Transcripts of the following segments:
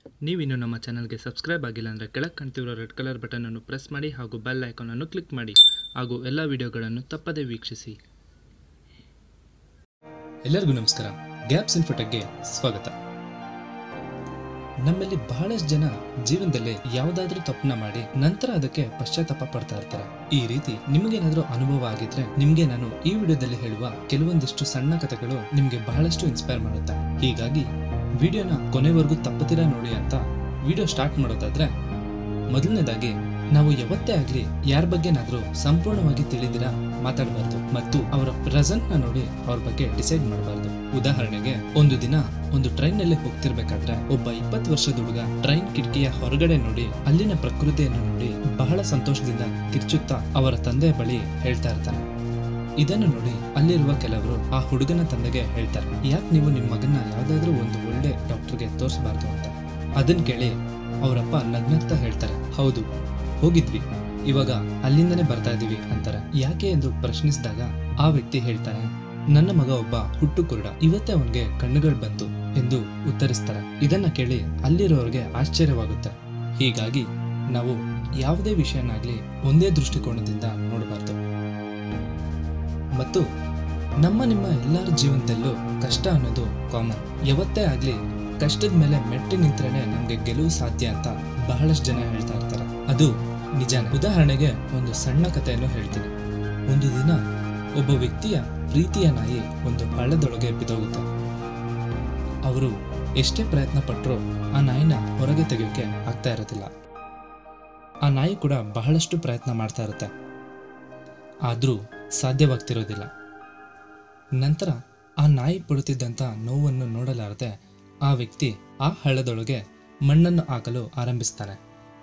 ನೀವಿನ್ನು ನಮ್ಮ ಚಾನಲ್ಗೆ ಸಬ್ಸ್ಕ್ರೈಬ್ ಆಗಿಲ್ಲ ಅಂದರೆ ಕೆಳಗೆ ಕಾಣ್ತಿರೋ ರೆಡ್ ಕಲರ್ ಬಟನನ್ನು ಪ್ರೆಸ್ ಮಾಡಿ ಹಾಗೂ ಬೆಲ್ ಐಕಾನನ್ನು ಕ್ಲಿಕ್ ಮಾಡಿ ಹಾಗೂ ಎಲ್ಲ ವಿಡಿಯೋಗಳನ್ನು ತಪ್ಪದೇ ವೀಕ್ಷಿಸಿ ಎಲ್ಲರಿಗೂ ನಮಸ್ಕಾರ ಗ್ಯಾಪ್ಸ್ ಇನ್ಫೋಟೆಕ್ಗೆ ಸ್ವಾಗತ ನಮ್ಮಲ್ಲಿ ಬಹಳಷ್ಟು ಜನ ಜೀವನದಲ್ಲಿ ಯಾವುದಾದ್ರೂ ತಪ್ಪನ್ನ ಮಾಡಿ ನಂತರ ಅದಕ್ಕೆ ಪಶ್ಚಾತ್ತಾಪ ಪಡ್ತಾ ಇರ್ತಾರೆ ಈ ರೀತಿ ನಿಮಗೇನಾದ್ರೂ ಅನುಭವ ಆಗಿದ್ರೆ ನಿಮ್ಗೆ ನಾನು ಈ ವಿಡಿಯೋದಲ್ಲಿ ಹೇಳುವ ಕೆಲವೊಂದಿಷ್ಟು ಸಣ್ಣ ಕಥೆಗಳು ನಿಮ್ಗೆ ಬಹಳಷ್ಟು ಇನ್ಸ್ಪೈರ್ ಮಾಡುತ್ತೆ ಹೀಗಾಗಿ ವಿಡಿಯೋನ ಕೊನೆವರೆಗೂ ತಪ್ಪದಿರ ನೋಡಿ ಅಂತ ವಿಡಿಯೋ ಸ್ಟಾರ್ಟ್ ಮಾಡೋದಾದ್ರೆ ಮೊದಲನೇದಾಗಿ ನಾವು ಯಾವತ್ತೇ ಆಗ್ಲಿ ಯಾರ ಬಗ್ಗೆನಾದ್ರೂ ಸಂಪೂರ್ಣವಾಗಿ ತಿಳಿದಿರ ಮಾತಾಡಬಾರ್ದು ಮತ್ತು ಅವರ ಪ್ರೆಸೆಂಟ್ ನ ನೋಡಿ ಅವ್ರ ಬಗ್ಗೆ ಡಿಸೈಡ್ ಮಾಡಬಾರ್ದು ಉದಾಹರಣೆಗೆ ಒಂದು ದಿನ ಒಂದು ಟ್ರೈನ್ ನಲ್ಲಿ ಹೋಗ್ತಿರ್ಬೇಕಾದ್ರೆ ಒಬ್ಬ ಇಪ್ಪತ್ತು ವರ್ಷದ ಹುಡುಗ ಟ್ರೈನ್ ಕಿಟಕಿಯ ಹೊರಗಡೆ ನೋಡಿ ಅಲ್ಲಿನ ಪ್ರಕೃತಿಯನ್ನು ನೋಡಿ ಬಹಳ ಸಂತೋಷದಿಂದ ಕಿರ್ಚುತ್ತಾ ಅವರ ತಂದೆಯ ಬಳಿ ಹೇಳ್ತಾ ಇರ್ತಾನೆ ಇದನ್ನು ನೋಡಿ ಅಲ್ಲಿರುವ ಕೆಲವರು ಆ ಹುಡುಗನ ತಂದೆಗೆ ಹೇಳ್ತಾರೆ ಯಾಕೆ ನೀವು ನಿಮ್ಮ ಮಗನ ಯಾವ್ದಾದ್ರೂ ಒಂದು ಒಳ್ಳೆ ಡಾಕ್ಟರ್ಗೆ ತೋರಿಸಬಾರ್ದು ಅಂತ ಅದನ್ನ ಕೇಳಿ ಅವರಪ್ಪ ನಗ್ನಗ್ತಾ ಹೇಳ್ತಾರೆ ಹೌದು ಹೋಗಿದ್ವಿ ಇವಾಗ ಅಲ್ಲಿಂದನೇ ಬರ್ತಾ ಇದೀವಿ ಅಂತಾರೆ ಯಾಕೆ ಎಂದು ಪ್ರಶ್ನಿಸಿದಾಗ ಆ ವ್ಯಕ್ತಿ ಹೇಳ್ತಾನೆ ನನ್ನ ಮಗ ಒಬ್ಬ ಹುಟ್ಟು ಕುರುಡ ಇವತ್ತೇ ಅವನಿಗೆ ಕಣ್ಣುಗಳು ಬಂತು ಎಂದು ಉತ್ತರಿಸ್ತಾರೆ ಇದನ್ನ ಕೇಳಿ ಅಲ್ಲಿರೋರಿಗೆ ಆಶ್ಚರ್ಯವಾಗುತ್ತೆ ಹೀಗಾಗಿ ನಾವು ಯಾವುದೇ ವಿಷಯನಾಗ್ಲಿ ಒಂದೇ ದೃಷ್ಟಿಕೋನದಿಂದ ನೋಡಬಾರ್ದು ಮತ್ತು ನಮ್ಮ ನಿಮ್ಮ ಎಲ್ಲರ ಜೀವನದಲ್ಲೂ ಕಷ್ಟ ಅನ್ನೋದು ಕಾಮನ್ ಯಾವತ್ತೇ ಆಗ್ಲಿ ಕಷ್ಟದ ಮೇಲೆ ಮೆಟ್ಟಿ ನಿಂತ್ರೇನೆ ನಮ್ಗೆ ಗೆಲುವು ಸಾಧ್ಯ ಅಂತ ಬಹಳಷ್ಟು ಜನ ಹೇಳ್ತಾ ಇರ್ತಾರೆ ಅದು ನಿಜ ಉದಾಹರಣೆಗೆ ಒಂದು ಸಣ್ಣ ಕಥೆಯನ್ನು ಹೇಳ್ತೀನಿ ಒಂದು ದಿನ ಒಬ್ಬ ವ್ಯಕ್ತಿಯ ಪ್ರೀತಿಯ ನಾಯಿ ಒಂದು ಹಳ್ಳದೊಳಗೆ ಬಿದ್ದೋಗುತ್ತೆ ಅವರು ಎಷ್ಟೇ ಪ್ರಯತ್ನ ಪಟ್ಟರೂ ಆ ನಾಯಿನ ಹೊರಗೆ ತೆಗೆಯೋಕೆ ಆಗ್ತಾ ಇರೋದಿಲ್ಲ ಆ ನಾಯಿ ಕೂಡ ಬಹಳಷ್ಟು ಪ್ರಯತ್ನ ಮಾಡ್ತಾ ಇರುತ್ತೆ ಆದರೂ ಸಾಧ್ಯವಾಗ್ತಿರೋದಿಲ್ಲ ನಂತರ ಆ ನಾಯಿ ಪಡುತ್ತಿದ್ದಂಥ ನೋವನ್ನು ನೋಡಲಾರದೆ ಆ ವ್ಯಕ್ತಿ ಆ ಹಳ್ಳದೊಳಗೆ ಮಣ್ಣನ್ನು ಹಾಕಲು ಆರಂಭಿಸ್ತಾನೆ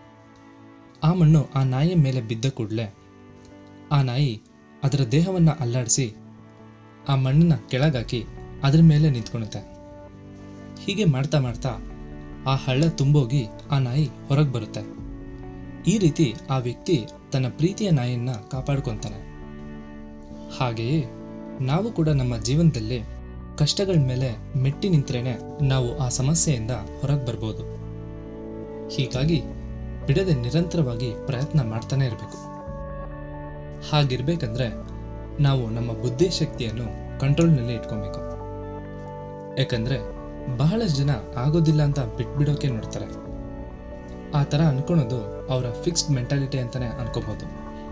ಆ ಮಣ್ಣು ಆ ನಾಯಿಯ ಮೇಲೆ ಬಿದ್ದ ಕೂಡಲೇ ಆ ನಾಯಿ ಅದರ ದೇಹವನ್ನು ಅಲ್ಲಾಡಿಸಿ ಆ ಮಣ್ಣನ್ನ ಕೆಳಗಾಕಿ ಅದರ ಮೇಲೆ ನಿಂತ್ಕೊಳುತ್ತೆ ಹೀಗೆ ಮಾಡ್ತಾ ಮಾಡ್ತಾ ಆ ಹಳ್ಳ ತುಂಬೋಗಿ ಆ ನಾಯಿ ಹೊರಗೆ ಬರುತ್ತೆ ಈ ರೀತಿ ಆ ವ್ಯಕ್ತಿ ತನ್ನ ಪ್ರೀತಿಯ ನಾಯಿಯನ್ನ ಕಾಪಾಡ್ಕೊತಾನೆ ಹಾಗೆಯೇ ನಾವು ಕೂಡ ನಮ್ಮ ಜೀವನದಲ್ಲಿ ಕಷ್ಟಗಳ ಮೇಲೆ ಮೆಟ್ಟಿ ನಿಂತ್ರೇನೆ ನಾವು ಆ ಸಮಸ್ಯೆಯಿಂದ ಹೊರಗೆ ಬರ್ಬೋದು ಹೀಗಾಗಿ ಬಿಡದೆ ನಿರಂತರವಾಗಿ ಪ್ರಯತ್ನ ಮಾಡ್ತಾನೆ ಇರಬೇಕು ಹಾಗಿರ್ಬೇಕಂದ್ರೆ ನಾವು ನಮ್ಮ ಬುದ್ಧಿಶಕ್ತಿಯನ್ನು ಕಂಟ್ರೋಲ್ನಲ್ಲಿ ಇಟ್ಕೊಬೇಕು ಯಾಕಂದ್ರೆ ಬಹಳಷ್ಟು ಜನ ಆಗೋದಿಲ್ಲ ಅಂತ ಬಿಟ್ಬಿಡೋಕೆ ನೋಡ್ತಾರೆ ಆ ಥರ ಅನ್ಕೊಳೋದು ಅವರ ಫಿಕ್ಸ್ಡ್ ಮೆಂಟಾಲಿಟಿ ಅಂತಾನೆ ಅನ್ಕೋಬಹುದು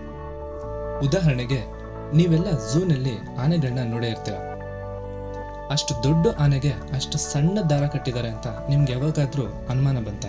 ಉದಾಹರಣೆಗೆ ನೀವೆಲ್ಲ ಝೂನಲ್ಲಿ ಆನೆಗಳನ್ನ ನೋಡೇ ಇರ್ತೀರ ಅಷ್ಟು ದೊಡ್ಡ ಆನೆಗೆ ಅಷ್ಟು ಸಣ್ಣ ದಾರ ಕಟ್ಟಿದ್ದಾರೆ ಅಂತ ನಿಮ್ಗೆ ಯಾವಾಗಾದ್ರೂ ಅನುಮಾನ ಬಂತ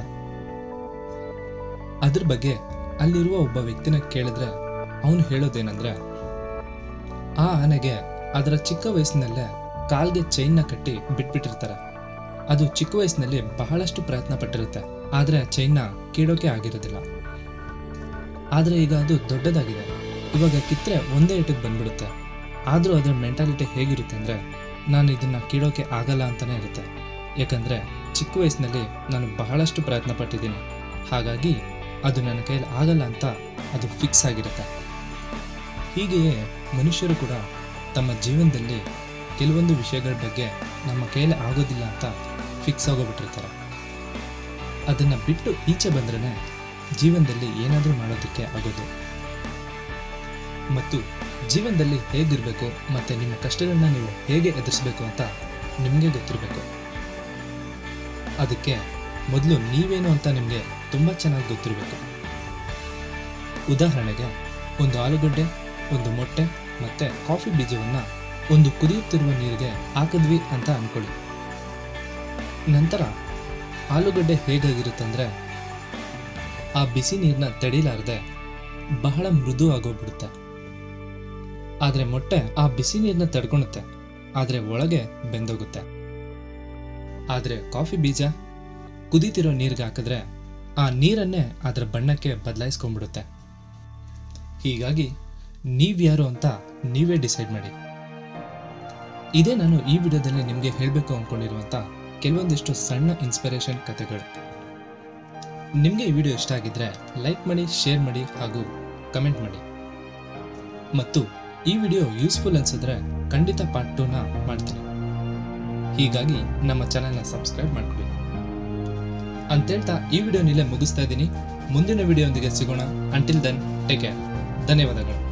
ಅದ್ರ ಬಗ್ಗೆ ಅಲ್ಲಿರುವ ಒಬ್ಬ ವ್ಯಕ್ತಿನ ಕೇಳಿದ್ರೆ ಅವನು ಹೇಳೋದೇನಂದ್ರೆ ಆ ಆನೆಗೆ ಅದರ ಚಿಕ್ಕ ವಯಸ್ಸಿನಲ್ಲೇ ಕಾಲ್ಗೆ ಚೈನ್ನ ಕಟ್ಟಿ ಬಿಟ್ಬಿಟ್ಟಿರ್ತಾರೆ ಅದು ಚಿಕ್ಕ ವಯಸ್ಸಿನಲ್ಲಿ ಬಹಳಷ್ಟು ಪ್ರಯತ್ನ ಪಟ್ಟಿರುತ್ತೆ ಆದ್ರೆ ಚೈನ್ನ ಕೀಡೋಕೆ ಆಗಿರೋದಿಲ್ಲ ಆದ್ರೆ ಈಗ ಅದು ದೊಡ್ಡದಾಗಿದೆ ಇವಾಗ ಕಿತ್ತರೆ ಒಂದೇ ಏಟಿಗೆ ಬಂದ್ಬಿಡುತ್ತೆ ಆದ್ರೂ ಅದರ ಮೆಂಟಾಲಿಟಿ ಹೇಗಿರುತ್ತೆ ಅಂದ್ರೆ ನಾನು ಇದನ್ನ ಕೀಳೋಕೆ ಆಗಲ್ಲ ಅಂತಾನೆ ಇರುತ್ತೆ ಯಾಕಂದ್ರೆ ಚಿಕ್ಕ ವಯಸ್ಸಿನಲ್ಲಿ ನಾನು ಬಹಳಷ್ಟು ಪ್ರಯತ್ನ ಪಟ್ಟಿದ್ದೀನಿ ಹಾಗಾಗಿ ಅದು ನನ್ನ ಕೈಯಲ್ಲಿ ಆಗಲ್ಲ ಅಂತ ಅದು ಫಿಕ್ಸ್ ಆಗಿರುತ್ತೆ ಹೀಗೆಯೇ ಮನುಷ್ಯರು ಕೂಡ ತಮ್ಮ ಜೀವನದಲ್ಲಿ ಕೆಲವೊಂದು ವಿಷಯಗಳ ಬಗ್ಗೆ ನಮ್ಮ ಕೈಯಲ್ಲಿ ಆಗೋದಿಲ್ಲ ಅಂತ ಫಿಕ್ಸ್ ಆಗೋಗ್ಬಿಟ್ಟಿರ್ತಾರೆ ಅದನ್ನು ಬಿಟ್ಟು ಈಚೆ ಬಂದ್ರೇ ಜೀವನದಲ್ಲಿ ಏನಾದರೂ ಮಾಡೋದಕ್ಕೆ ಆಗೋದು ಮತ್ತು ಜೀವನದಲ್ಲಿ ಹೇಗಿರಬೇಕು ಮತ್ತು ನಿಮ್ಮ ಕಷ್ಟಗಳನ್ನ ನೀವು ಹೇಗೆ ಎದುರಿಸಬೇಕು ಅಂತ ನಿಮಗೆ ಗೊತ್ತಿರಬೇಕು ಅದಕ್ಕೆ ಮೊದಲು ನೀವೇನು ಅಂತ ನಿಮಗೆ ತುಂಬ ಚೆನ್ನಾಗಿ ಗೊತ್ತಿರಬೇಕು ಉದಾಹರಣೆಗೆ ಒಂದು ಆಲೂಗಡ್ಡೆ ಒಂದು ಮೊಟ್ಟೆ ಮತ್ತು ಕಾಫಿ ಬೀಜವನ್ನು ಒಂದು ಕುದಿಯುತ್ತಿರುವ ನೀರಿಗೆ ಹಾಕಿದ್ವಿ ಅಂತ ಅಂದ್ಕೊಳ್ಳಿ ನಂತರ ಆಲೂಗಡ್ಡೆ ಹೇಗಾಗಿರುತ್ತಂದ್ರೆ ಆ ಬಿಸಿ ನೀರನ್ನ ತಡಿಲಾರದೆ ಬಹಳ ಮೃದು ಆಗೋಗ್ಬಿಡುತ್ತೆ ಆದರೆ ಮೊಟ್ಟೆ ಆ ಬಿಸಿ ನೀರನ್ನ ತಡ್ಕೊಳುತ್ತೆ ಆದರೆ ಒಳಗೆ ಬೆಂದೋಗುತ್ತೆ ಆದರೆ ಕಾಫಿ ಬೀಜ ಕುದೀತಿರೋ ನೀರಿಗೆ ಹಾಕಿದ್ರೆ ಆ ನೀರನ್ನೇ ಅದರ ಬಣ್ಣಕ್ಕೆ ಬದಲಾಯಿಸ್ಕೊಂಡ್ಬಿಡುತ್ತೆ ಹೀಗಾಗಿ ನೀವ್ಯಾರು ಅಂತ ನೀವೇ ಡಿಸೈಡ್ ಮಾಡಿ ಇದೇ ನಾನು ಈ ವಿಡಿಯೋದಲ್ಲಿ ನಿಮಗೆ ಹೇಳಬೇಕು ಅಂದ್ಕೊಂಡಿರುವಂಥ ಕೆಲವೊಂದಿಷ್ಟು ಸಣ್ಣ ಇನ್ಸ್ಪಿರೇಷನ್ ಕಥೆಗಳು ನಿಮಗೆ ಈ ವಿಡಿಯೋ ಇಷ್ಟ ಆಗಿದ್ರೆ ಲೈಕ್ ಮಾಡಿ ಶೇರ್ ಮಾಡಿ ಹಾಗೂ ಕಮೆಂಟ್ ಮಾಡಿ ಮತ್ತು ಈ ವಿಡಿಯೋ ಯೂಸ್ಫುಲ್ ಅನ್ಸಿದ್ರೆ ಖಂಡಿತ ಪಾರ್ಟ್ ಟೂನ ಮಾಡ್ತೀನಿ ಹೀಗಾಗಿ ನಮ್ಮ ಚಾನೆಲ್ನ ಸಬ್ಸ್ಕ್ರೈಬ್ ಮಾಡ್ಕೊಳ್ಳಿ ಅಂತೇಳ್ತಾ ಈ ವಿಡಿಯೋ ನಿಲ್ಲೇ ಮುಗಿಸ್ತಾ ಇದ್ದೀನಿ ಮುಂದಿನ ವಿಡಿಯೋದೊಂದಿಗೆ ಸಿಗೋಣ ಅಂಟಿಲ್ ದೆನ್ ಟೇಕ್ ಕೇರ್ ಧನ್ಯವಾದಗಳು